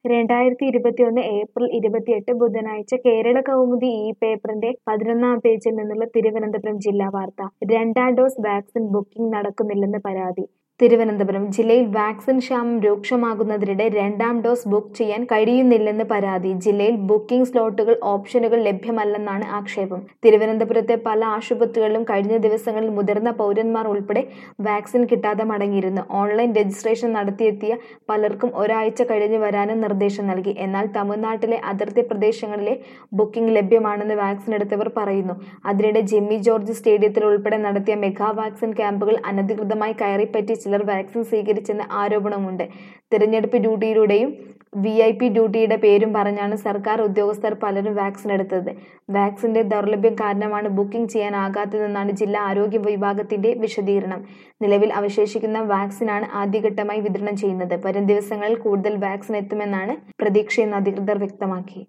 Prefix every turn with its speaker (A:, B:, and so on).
A: രണ്ടായിരത്തി ഇരുപത്തിയൊന്ന് ഏപ്രിൽ ഇരുപത്തിയെട്ട് ബുധനാഴ്ച കേരള കൗമുദി ഈ പേപ്പറിന്റെ പതിനൊന്നാം പേജിൽ നിന്നുള്ള തിരുവനന്തപുരം ജില്ലാ വാർത്ത രണ്ടാം ഡോസ് വാക്സിൻ ബുക്കിംഗ് നടക്കുന്നില്ലെന്ന് പരാതി തിരുവനന്തപുരം ജില്ലയിൽ വാക്സിൻ ക്ഷാമം രൂക്ഷമാകുന്നതിനിടെ രണ്ടാം ഡോസ് ബുക്ക് ചെയ്യാൻ കഴിയുന്നില്ലെന്ന് പരാതി ജില്ലയിൽ ബുക്കിംഗ് സ്ലോട്ടുകൾ ഓപ്ഷനുകൾ ലഭ്യമല്ലെന്നാണ് ആക്ഷേപം തിരുവനന്തപുരത്തെ പല ആശുപത്രികളിലും കഴിഞ്ഞ ദിവസങ്ങളിൽ മുതിർന്ന പൗരന്മാർ ഉൾപ്പെടെ വാക്സിൻ കിട്ടാതെ മടങ്ങിയിരുന്നു ഓൺലൈൻ രജിസ്ട്രേഷൻ നടത്തിയെത്തിയ പലർക്കും ഒരാഴ്ച കഴിഞ്ഞ് വരാനും നിർദ്ദേശം നൽകി എന്നാൽ തമിഴ്നാട്ടിലെ അതിർത്തി പ്രദേശങ്ങളിലെ ബുക്കിംഗ് ലഭ്യമാണെന്ന് വാക്സിൻ എടുത്തവർ പറയുന്നു അതിനിടെ ജിമ്മി ജോർജ് സ്റ്റേഡിയത്തിൽ ഉൾപ്പെടെ നടത്തിയ മെഗാ വാക്സിൻ ക്യാമ്പുകൾ അനധികൃതമായി കയറിപ്പറ്റി ചിലർ വാക്സിൻ സ്വീകരിച്ചെന്ന് ആരോപണമുണ്ട് തിരഞ്ഞെടുപ്പ് ഡ്യൂട്ടിയിലൂടെയും വി ഐ പി ഡ്യൂട്ടിയുടെ പേരും പറഞ്ഞാണ് സർക്കാർ ഉദ്യോഗസ്ഥർ പലരും വാക്സിൻ എടുത്തത് വാക്സിന്റെ ദൗർലഭ്യം കാരണമാണ് ബുക്കിംഗ് ചെയ്യാനാകാത്തതെന്നാണ് ജില്ലാ ആരോഗ്യ വിഭാഗത്തിന്റെ വിശദീകരണം നിലവിൽ അവശേഷിക്കുന്ന വാക്സിനാണ് ആദ്യഘട്ടമായി വിതരണം ചെയ്യുന്നത് വരും ദിവസങ്ങളിൽ കൂടുതൽ വാക്സിൻ എത്തുമെന്നാണ് പ്രതീക്ഷയെന്ന് അധികൃതർ വ്യക്തമാക്കി